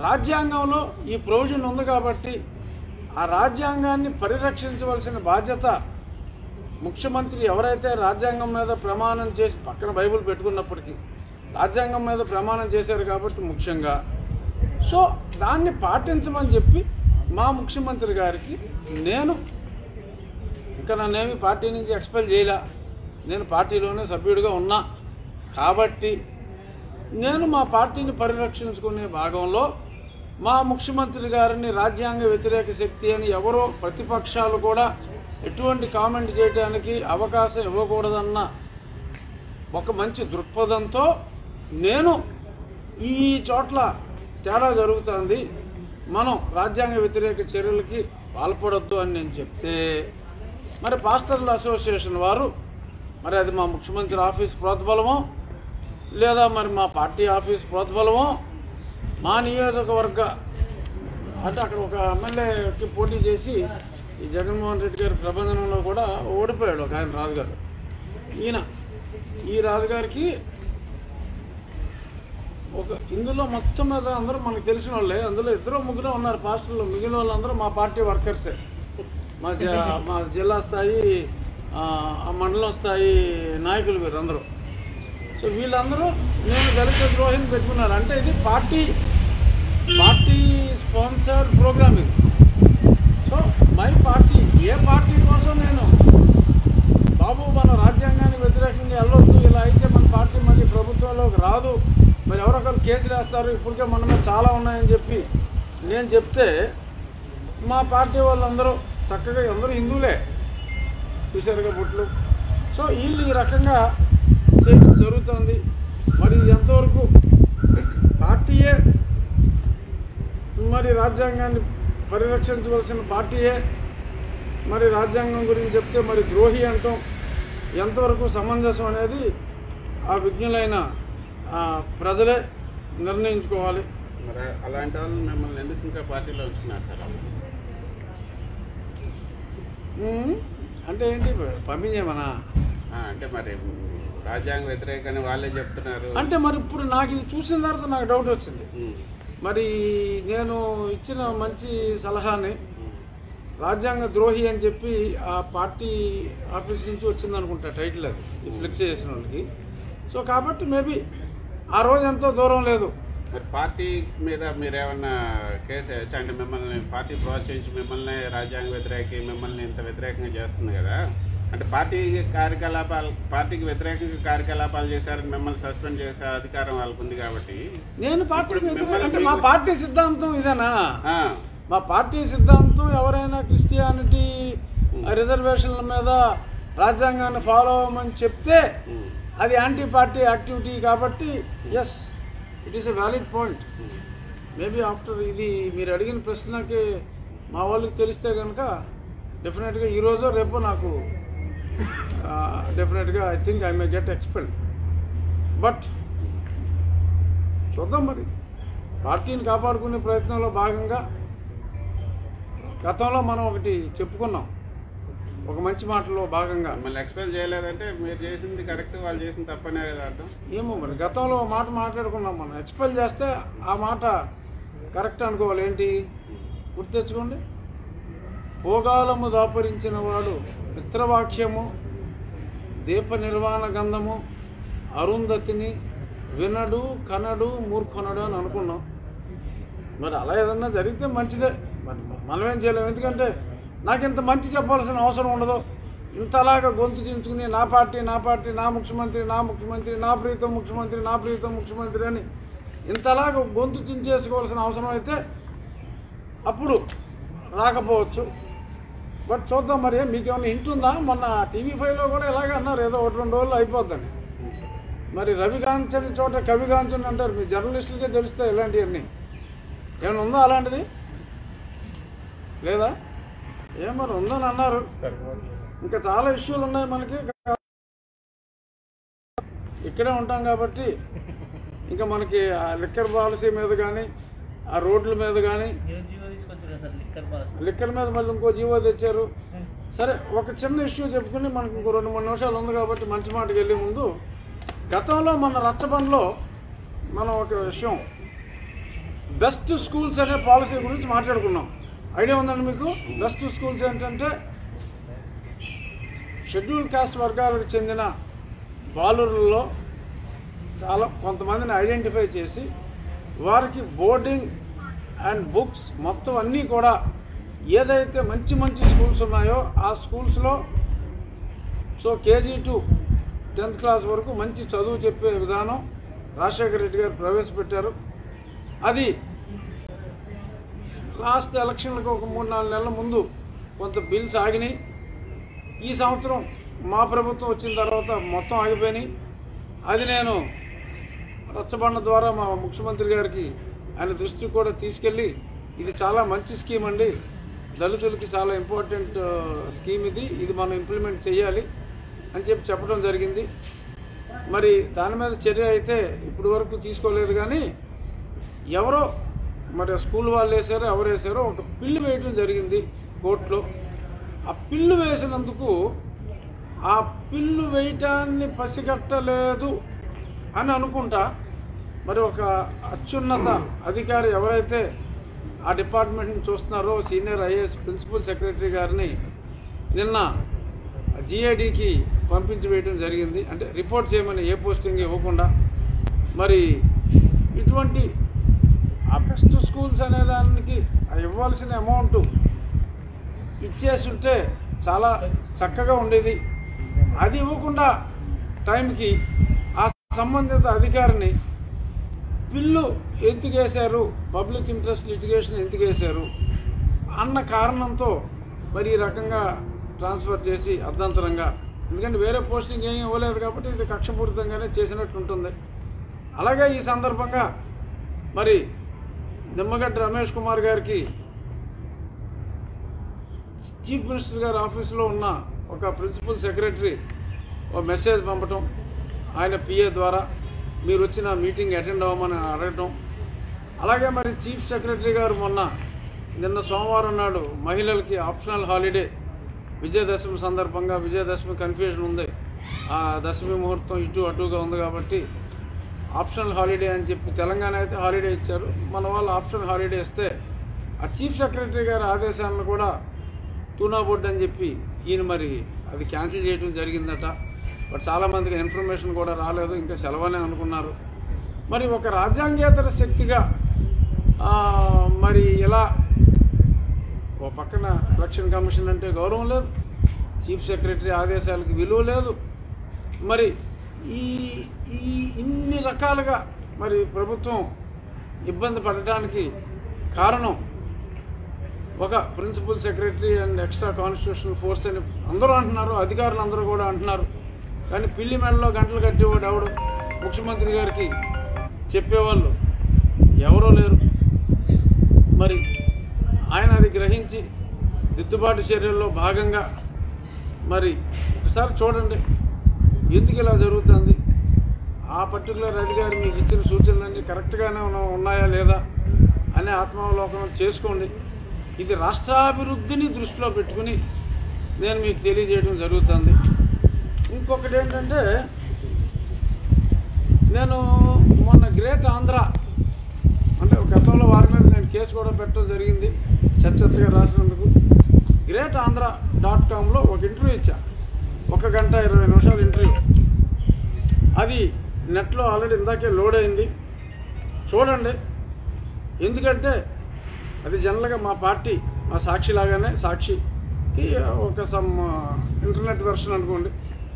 రాజ్యాంగంలో ఈ ప్రొవిజన్ ఉంది కాబట్టి ఆ రాజ్యాంగాన్ని పరిరక్షించవలసిన బాధ్యత ముఖ్యమంత్రి ఎవరైతే రాజ్యాంగం మీద ప్రమాణం చేసి పక్కన బైబిల్ పెట్టుకున్నప్పటికీ రాజ్యాంగం మీద ప్రమాణం చేశారు కాబట్టి ముఖ్యంగా సో దాన్ని పాటించమని చెప్పి మా ముఖ్యమంత్రి గారికి నేను ఇంకా నన్నేమి పార్టీ నుంచి ఎక్స్పెల్ చేయలే నేను పార్టీలోనే సభ్యుడిగా ఉన్నా కాబట్టి నేను మా పార్టీని పరిరక్షించుకునే భాగంలో మా ముఖ్యమంత్రి గారిని రాజ్యాంగ వ్యతిరేక శక్తి అని ఎవరో ప్రతిపక్షాలు కూడా ఎటువంటి కామెంట్ చేయడానికి అవకాశం ఇవ్వకూడదన్న ఒక మంచి దృక్పథంతో నేను ఈ చోట్ల తేడా జరుగుతుంది మనం రాజ్యాంగ వ్యతిరేక చర్యలకి పాల్పడొద్దు అని నేను చెప్తే మరి పాస్టర్ల అసోసియేషన్ వారు మరి అది మా ముఖ్యమంత్రి ఆఫీస్ ప్రోత్బలమో లేదా మరి మా పార్టీ ఆఫీస్ ప్రోత్బలమో మా నియోజకవర్గ అంటే అక్కడ ఒక ఎమ్మెల్యేకి పోటీ చేసి ఈ జగన్మోహన్ రెడ్డి గారి ప్రబంధనంలో కూడా ఓడిపోయాడు ఒక ఆయన రాజుగారు ఈయన ఈ రాజుగారికి ఒక ఇందులో మొత్తం మీద అందరూ మనకు తెలిసిన వాళ్ళే అందులో ఇద్దరు ముగ్గురు ఉన్నారు పాస్టర్లు మిగిలిన వాళ్ళందరూ మా పార్టీ వర్కర్సే మా జ- మా జిల్లా స్థాయి ఆ, ఆ మండలం స్థాయి నాయకులు వీరు అందరూ సో వీళ్ళందరూ నేను దళిత ద్రోహిని పెట్టుకున్నారు అంటే ఇది పార్టీ పార్టీ స్పాన్సర్ ప్రోగ్రామ్ ఇది సో మై పార్టీ ఏ పార్టీ కోసం నేను బాబు మన రాజ్యాంగానికి వ్యతిరేకంగా వెళ్ళొద్దు ఇలా అయితే మన పార్టీ మళ్ళీ ప్రభుత్వంలోకి రాదు మరి ఎవరొకరు కేసులు వేస్తారు ఇప్పటికే మన మీద చాలా ఉన్నాయని చెప్పి నేను చెప్తే మా పార్టీ వాళ్ళందరూ చక్కగా అందరూ హిందువులే చూశారుగా బుట్లు సో వీళ్ళు ఈ రకంగా చేయడం జరుగుతుంది మరి ఇది ఎంతవరకు పార్టీయే మరి రాజ్యాంగాన్ని పరిరక్షించవలసిన పార్టీయే మరి రాజ్యాంగం గురించి చెప్తే మరి ద్రోహి అంటాం ఎంతవరకు సమంజసం అనేది ఆ విజ్ఞులైన ఆ, ప్రజలే నిర్ణయించుకోవాలి మరి అలాంటి వాళ్ళు మిమ్మల్ని ఎందుకు ఇంకా పార్టీలో ఉంచుకున్నారు సార్ ఉమ్, అంటే ఏంటి పంపించేమనా ఆ, అంటే మరి రాజ్యాంగ వ్యతిరేకని వాళ్ళే చెప్తున్నారు అంటే మరి ఇప్పుడు నాకు ఇది చూసిన తర్వాత నాకు డౌట్ వచ్చింది ఉమ్, మరి నేను ఇచ్చిన మంచి సలహాని ఉమ్, రాజ్యాంగ ద్రోహి అని చెప్పి ఆ పార్టీ ఆఫీస్ నుంచి వచ్చింది అనుకుంటా టైటిల్ అది ఈ ఫ్లెక్స్ చేసిన వాళ్ళకి సో కాబట్టి మేబీ ఆ రోజు ఎంతో దూరం లేదు మరి పార్టీ మీద మీరు ఏమన్నా కేసు వేయచ్చా? అంటే మిమ్మల్ని పార్టీ ప్రోత్సహించి మిమ్మల్ని రాజ్యాంగ వ్యతిరేకి మిమ్మల్ని ఇంత వ్యతిరేకంగా చేస్తుంది కదా అంటే పార్టీ కార్యకలాపాలు పార్టీకి వ్యతిరేకంగా కార్యకలాపాలు చేశారని మిమ్మల్ని సస్పెండ్ చేసే అధికారం వాళ్ళకు ఉంది కాబట్టి నేను పార్టీ ఇప్పుడు మిమ్మల్ని అంటే మా మీకు- పార్టీ సిద్ధాంతం ఇదేనా ఆ, మా పార్టీ సిద్ధాంతం ఎవరైనా క్రిస్టియానిటీ రిజర్వేషన్ల మీద రాజ్యాంగాన్ని ఫాలో అవ్వమని చెప్తే ఉమ్, అది యాంటీ పార్టీ యాక్టివిటీ కాబట్టి yes it is a valid point um. Maybe after ఇది మీరు అడిగిన ప్రశ్నకి మా వాళ్ళకి తెలిస్తే కనుక డెఫినెట్గా ఈరోజు రేపు నాకు డెఫినెట్గా I think I may get expelled but చూద్దాం మరి పార్టీని కాపాడుకునే ప్రయత్నంలో భాగంగా గతంలో మనం ఒకటి చెప్పుకున్నాం ఒక మంచి మాటలో భాగంగా మిమ్మల్ని ఎక్స్పెల్ చేయలేదంటే మీరు చేసింది కరెక్ట్ వాళ్ళు చేసింది తప్పనే కదా అర్థం ఏమో మరి గతంలో ఒక మాట మాట్లాడుకున్నాం మనం ఎక్స్పెల్ చేస్తే ఆ మాట కరెక్ట్ అనుకోవాలి ఏంటి గుర్తు తెచ్చుకోండి భోగాలము దాపరించిన వాడు మిత్రవాక్యము దీప నిర్వాణ గంధము అరుంధతిని వినడు కనడు మూర్ఖనడు అని అనుకున్నాం మరి అలా ఏదన్నా జరిగితే మంచిదే మరి మనం ఏం చేయలేము ఎందుకంటే నాకు ఇంత మంచి చెప్పాల్సిన అవసరం ఉండదు ఇంతలాగా గొంతు చించుకుని నా పార్టీ నా పార్టీ నా ముఖ్యమంత్రి నా ముఖ్యమంత్రి నా ప్రీతం ముఖ్యమంత్రి నా ప్రీతం ముఖ్యమంత్రి అని ఇంతలాగా గొంతు చించేసుకోవాల్సిన అవసరం అయితే అప్పుడు రాకపోవచ్చు బట్ చూద్దాం మరి మీకు ఏమైనా హింట్ ఉందా మొన్న టీవీ ఫైవ్లో కూడా ఇలాగే అన్నారు ఏదో ఒకటి రెండు రోజులు అయిపోద్దని మరి రవికాంచని చోట కవికాంచని అంటారు మీ జర్నలిస్టులకే తెలుస్తాయి ఇలాంటివన్నీ ఏమైనా ఉందా అలాంటిది లేదా ఏం మరి ఉందని అన్నారు ఇంకా చాలా ఇష్యూలు ఉన్నాయి మనకి ఇక్కడే ఉంటాం కాబట్టి ఇంకా మనకి ఆ లిక్కర్ పాలసీ మీద కానీ ఆ రోడ్ల మీద కానీ లిక్కర్ మీద మళ్ళీ ఇంకో జీవో తెచ్చారు సరే ఒక చిన్న ఇష్యూ చెప్పుకుని మనకు ఇంకో రెండు మూడు నిమిషాలు ఉంది కాబట్టి మంచి మాటకి వెళ్ళే ముందు గతంలో మన రచ్చబండలో మనం ఒక విషయం బెస్ట్ స్కూల్స్ అనే పాలసీ గురించి మాట్లాడుకున్నాం ఐడియా ఉందండి మీకు బెస్ట్ స్కూల్స్ ఏంటంటే షెడ్యూల్ కాస్ట్ వర్గాలకు చెందిన బాలురుల్లో చాలా కొంతమందిని ఐడెంటిఫై చేసి వారికి బోర్డింగ్ అండ్ బుక్స్ మొత్తం అన్నీ కూడా ఏదైతే మంచి మంచి స్కూల్స్ ఉన్నాయో ఆ స్కూల్స్లో so KG to tenth class వరకు మంచి చదువు చెప్పే విధానం రాజశేఖర రెడ్డి గారు ప్రవేశపెట్టారు అది లాస్ట్ ఎలక్షన్లకు ఒక మూడు నాలుగు నెలల ముందు కొంత బిల్స్ ఆగినాయి ఈ సంవత్సరం మా ప్రభుత్వం వచ్చిన తర్వాత మొత్తం ఆగిపోయినాయి అది నేను రచ్చబండ ద్వారా మా ముఖ్యమంత్రి గారికి ఆయన దృష్టికి కూడా తీసుకెళ్ళి ఇది చాలా మంచి స్కీమ్ అండి దళితులకి చాలా ఇంపార్టెంట్ ఆ, స్కీమ్ ఇది ఇది మనం ఇంప్లిమెంట్ చేయాలి అని చెప్పి చెప్పడం జరిగింది మరి దాని మీద చర్య అయితే ఇప్పటి వరకు తీసుకోలేదు కానీ ఎవరో మరి స్కూల్ వాళ్ళు వేసారో ఎవరు వేసారో ఒక పిల్లు వేయడం జరిగింది కోర్టులో ఆ పిల్లు వేసినందుకు ఆ పిల్లు వేయటాన్ని పసిగట్టలేదు అని అనుకుంటా మరి ఒక అత్యున్నత అధికారి ఎవరైతే ఆ డిపార్ట్మెంట్ని చూస్తున్నారో సీనియర్ ఐఏఎస్ ప్రిన్సిపల్ సెక్రటరీ గారిని నిన్న జిఐడికి పంపించి వేయడం జరిగింది అంటే రిపోర్ట్ చేయమని ఏ పోస్టింగ్ ఇవ్వకుండా మరి ఇటువంటి ఆ బెస్ట్ స్కూల్స్ అనే దానికి ఆ ఇవ్వాల్సిన అమౌంట్ ఇచ్చేసి ఉంటే చాలా చక్కగా ఉండేది అది ఇవ్వకుండా టైంకి ఆ సంబంధిత అధికారిని బిల్లు ఎందుకు వేశారు పబ్లిక్ ఇంట్రెస్ట్ లిటిగేషన్ ఎందుకు వేశారు అన్న కారణంతో మరి ఈ రకంగా ట్రాన్స్ఫర్ చేసి అర్ధంతరంగా ఎందుకంటే వేరే పోస్టింగ్ ఏమీ ఇవ్వలేదు కాబట్టి ఇది కక్షపూరితంగానే చేసినట్టు ఉంటుంది అలాగే ఈ సందర్భంగా మరి నిమ్మగడ్డ రమేష్ కుమార్ గారికి చీఫ్ మినిస్టర్ గారి ఆఫీసులో ఉన్న ఒక ప్రిన్సిపల్ సెక్రటరీ ఒక మెసేజ్ పంపటం ఆయన పిఏ ద్వారా మీరు వచ్చిన మీటింగ్ అటెండ్ అవ్వమని అడగటం అలాగే మరి చీఫ్ సెక్రటరీ గారు మొన్న నిన్న సోమవారం నాడు మహిళలకి ఆప్షనల్ హాలిడే విజయదశమి సందర్భంగా విజయదశమి కన్ఫ్యూజన్ ఉంది ఆ దశమి ముహూర్తం ఇటు అటుగా ఉంది కాబట్టి ఆప్షనల్ హాలిడే అని చెప్పి తెలంగాణ అయితే హాలిడే ఇచ్చారు మన వాళ్ళు ఆప్షనల్ హాలిడే ఇస్తే ఆ చీఫ్ సెక్రటరీ గారి ఆదేశాలను కూడా తూనా బోర్డు అని చెప్పి ఈయన మరి అది క్యాన్సిల్ చేయడం జరిగిందట బట్ చాలామందికి ఇన్ఫర్మేషన్ కూడా రాలేదు ఇంకా సెలవనే అనుకున్నారు మరి ఒక రాజ్యాంగేతర శక్తిగా ఆ, మరి ఇలా ఓ పక్కన ఎలక్షన్ కమిషన్ అంటే గౌరవం లేదు చీఫ్ సెక్రటరీ ఆదేశాలకు విలువ లేదు మరి ఈ ఈ ఇన్ని రకాలుగా మరి ప్రభుత్వం ఇబ్బంది పడటానికి కారణం ఒక principal secretary and extra constitutional force అని అందరూ అంటున్నారు అధికారులు అందరూ కూడా అంటున్నారు కానీ పిల్లి మెడలో గంటలు కట్టేవాడు ఎవడు ముఖ్యమంత్రి గారికి చెప్పేవాళ్ళు ఎవరో లేరు మరి ఆయన అది గ్రహించి దిద్దుబాటు చర్యల్లో భాగంగా మరి ఒకసారి చూడండి ఎందుకు ఇలా జరుగుతుంది ఆ పర్టికులర్ అధికారి మీకు ఇచ్చిన సూచనలన్నీ కరెక్ట్గానే ఉన్న- ఉన్నాయా లేదా అనే ఆత్మావలోకనం చేసుకోండి ఇది రాష్ట్రాభివృద్ధిని దృష్టిలో పెట్టుకుని నేను మీకు తెలియజేయడం జరుగుతుంది ఇంకొకటి ఏంటంటే నేను మొన్న గ్రేట్ ఆంధ్ర అంటే గతంలో వారి మీద నేను కేసు కూడా పెట్టడం జరిగింది చర్చగా రాసినందుకు గ్రేట్ ఆంధ్ర డాట్ కామ్లో ఒక ఇంటర్వ్యూ ఇచ్చా ఒక గంట ఇరవై నిమిషాల ఇంటర్వ్యూ అది నెట్లో ఆల్రెడీ ఇందాకే లోడ్ అయింది చూడండి ఎందుకంటే అది జనరల్గా మా పార్టీ మా సాక్షి లాగానే సాక్షికి ఒక సమ్ ఇంటర్నెట్ వెర్షన్ అనుకోండి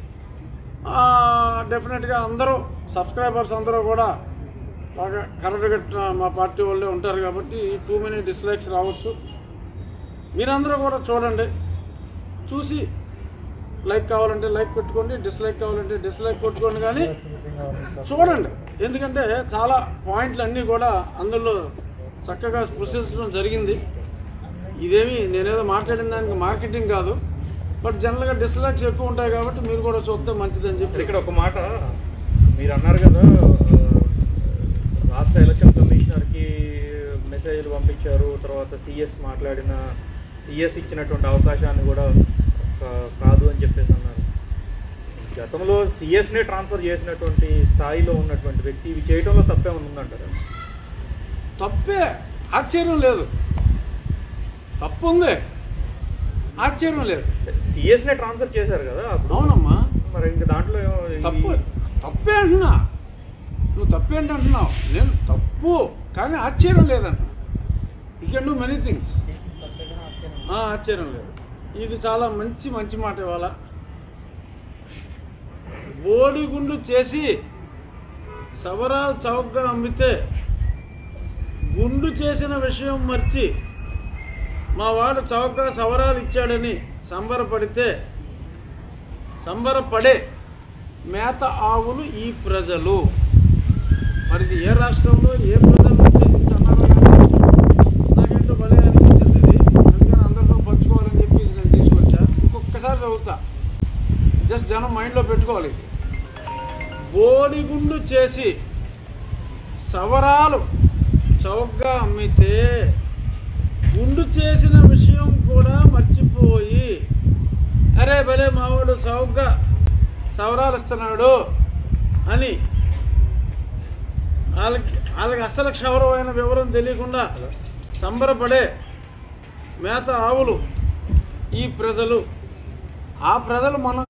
డెఫినెట్గా అందరూ సబ్స్క్రైబర్స్ అందరూ కూడా బాగా కరెక్ట్గా మా పార్టీ వాళ్ళే ఉంటారు కాబట్టి టూ మెనీ డిస్లైక్స్ రావచ్చు మీరందరూ కూడా చూడండి చూసి లైక్ కావాలంటే లైక్ పెట్టుకోండి డిస్లైక్ కావాలంటే డిస్లైక్ కొట్టుకోండి కానీ చూడండి ఎందుకంటే చాలా పాయింట్లు అన్నీ కూడా అందులో చక్కగా స్పృశించడం జరిగింది ఇదేమి నేనేదో మాట్లాడిన దానికి మార్కెటింగ్ కాదు బట్ జనరల్గా డిస్లైక్స్ ఎక్కువ ఉంటాయి కాబట్టి మీరు కూడా చూస్తే మంచిదని చెప్పి ఇక్కడ ఒక మాట మీరు అన్నారు కదా ఆ, రాష్ట్ర ఎలక్షన్ కమిషనర్కి మెసేజ్లు పంపించారు తర్వాత సిఎస్ మాట్లాడిన సిఎస్ ఇచ్చినటువంటి అవకాశాన్ని కూడా ఆ, కాదు అని చెప్పేసి అన్నారు గతంలో సిఎస్నే ట్రాన్స్ఫర్ చేసినటువంటి స్థాయిలో ఉన్నటువంటి వ్యక్తి ఇవి చేయడంలో తప్పేమైనా ఉందంటారా తప్పే ఆశ్చర్యం లేదు తప్పు ఉంది ఆశ్చర్యం లేదు సిఎస్ నే ట్రాన్స్ఫర్ చేశారు కదా అప్పుడు అవునమ్మా మరి ఇంక దాంట్లో ఏమో ఈ- తప్పు తప్పే అంటున్నా నువ్వు తప్పేంటి అంటున్నావు నేను తప్పు కానీ ఆశ్చర్యం లేదంట you can do many things ఆశ్చర్యం లేదు ఇది చాలా మంచి మంచి మాట ఇవాళ బోడిగుండు చేసి సవరాలు చౌకగా అమ్మితే గుండు చేసిన విషయం మర్చి మా వాడు చౌకగా సవరాలు ఇచ్చాడని సంబరపడితే సంబరపడే మేత ఆవులు ఈ ప్రజలు మరి ఇది ఏ రాష్ట్రంలో ఏ ప్రజలు ఉద్దేశించున్నారో కానీ నాకేంటో భలే అనిపించింది ఇది అందుకని అందరితో పంచుకోవాలని చెప్పి ఇది నేను తీసుకొచ్చా ఇంకొకసారి చదువుతా జస్ట్ జనం మైండ్లో పెట్టుకోవాలి ఇది బోడిగుండు చేసి సవరాలు చౌకగా అమ్మితే గుండు చేసిన విషయం కూడా మర్చిపోయి అరే భలే మావాడు చౌకగా సవరాలు ఇస్తున్నాడు అని వాళ్ళకి వాళ్ళకి అసలు క్షవరమైన వివరం తెలియకుండా సంబరపడే మేత ఆవులు ఈ ప్రజలు ఆ ప్రజలు మనం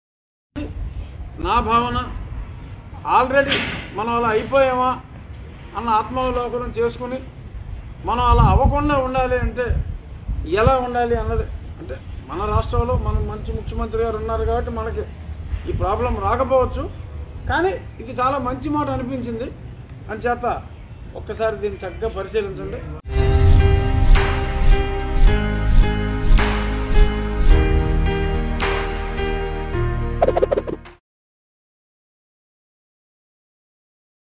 నా భావన ఆల్రెడీ మనం అలా అయిపోయామా అన్న ఆత్మావలోకనం చేసుకుని మనం అలా అవ్వకుండా ఉండాలి అంటే ఎలా ఉండాలి అన్నది అంటే మన రాష్ట్రంలో మనం మంచి ముఖ్యమంత్రి గారు ఉన్నారు కాబట్టి మనకి ఈ ప్రాబ్లం రాకపోవచ్చు కానీ ఇది చాలా మంచి మాట అనిపించింది అని చేత ఒక్కసారి దీన్ని చక్కగా పరిశీలించండి